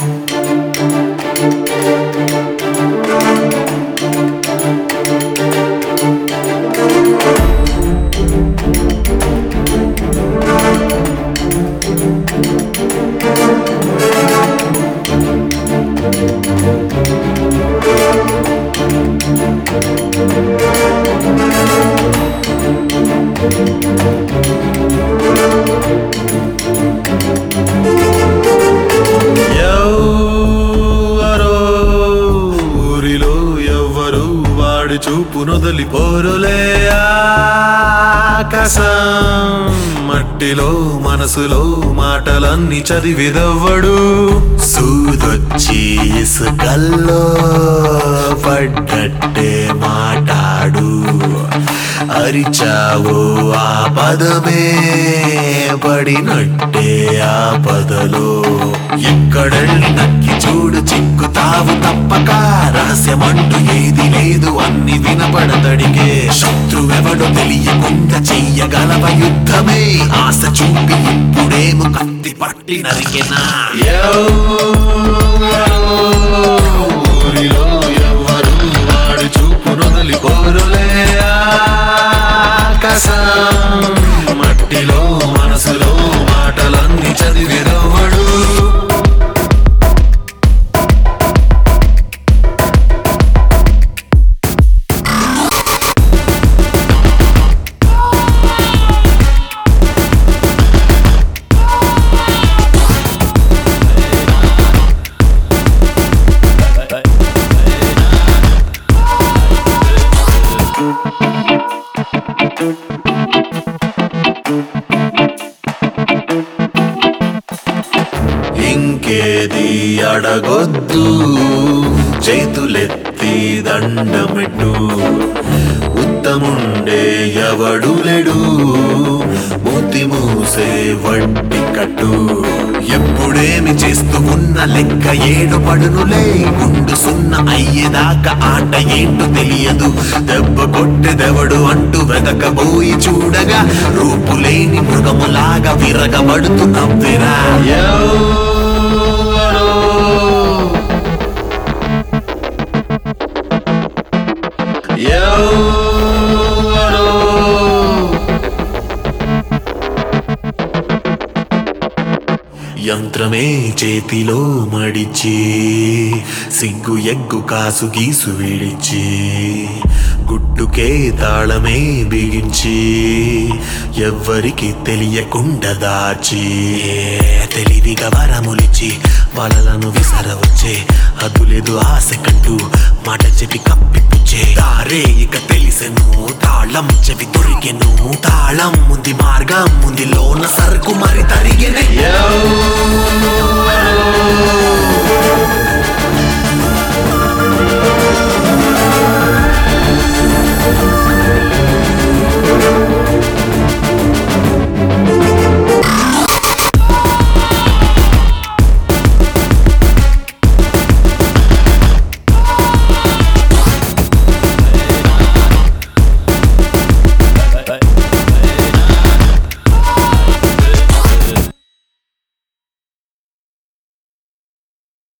ఎవ్వరో ఊరిలో ఎవ్వరు వాడి చూపు నొదలిపోరులే ఆకాశం మట్టిలో మనసులో మాటలన్నీ చదివిదవ్వడు సూదొచ్చి ఇసుకల్లో పడ్డట్టే మాటాడు అరిచావు ఆ పదమే పడినట్టే ఆ పదలో ఎక్కడెళ్ళి నక్కి చూడు చిక్కుతావు తప్పక రహస్యమంటూ ఏది లేదు అన్ని వినపడతడిగే శత్రువెవడో తెలియకుండా చెయ్యగలవ యుద్ధమే ఆశ చూపి ఇప్పుడేమో కత్తి పట్టి నరికెనా ఊరిలో ఎవరు వాడు చూపు నొదలిపోరులే ఆకాశం మట్టిలో మనసులో మాటలన్నీ చదివిదవడు ఇంకేది అడగొద్దు చేతులెత్తి దండమెట్టు ఉత్తముండే ఎవడు లేడు మూతి మూసే వడ్డీ కట్టు ఎప్పుడేమి చేస్తూ ఉన్న లెక్క ఏడు పడునులే గుండు సున్న అయ్యేదాకా ఆట ఏంటో తెలియదు దెబ్బ కొట్టెదెవడు అంటూ వెతకబోయి చూడగా రూపులేని మృగములాగా విరగబడుతూ నవ్వెరా ఎవరో ఎవరో యంత్రమే చేతిలో మడిచి సిగ్గు ఎగ్గు కాసు గీసు విడిచి గుట్టుకే తాళమే బిగించి ఎవ్వరికి తెలియకుండా దాచి తెలివిగా వరములిచి వలలను విసరవచ్చే అదులేదు ఆశ కంటూ మాట చెప్పి కప్పిపుచ్చే దారే ఇక తెలిసెను తాళం చెవి దొరికెను తాళం ముంది మార్గం ముంది లోన సరుకు మరి తరిగెనే ఎవరో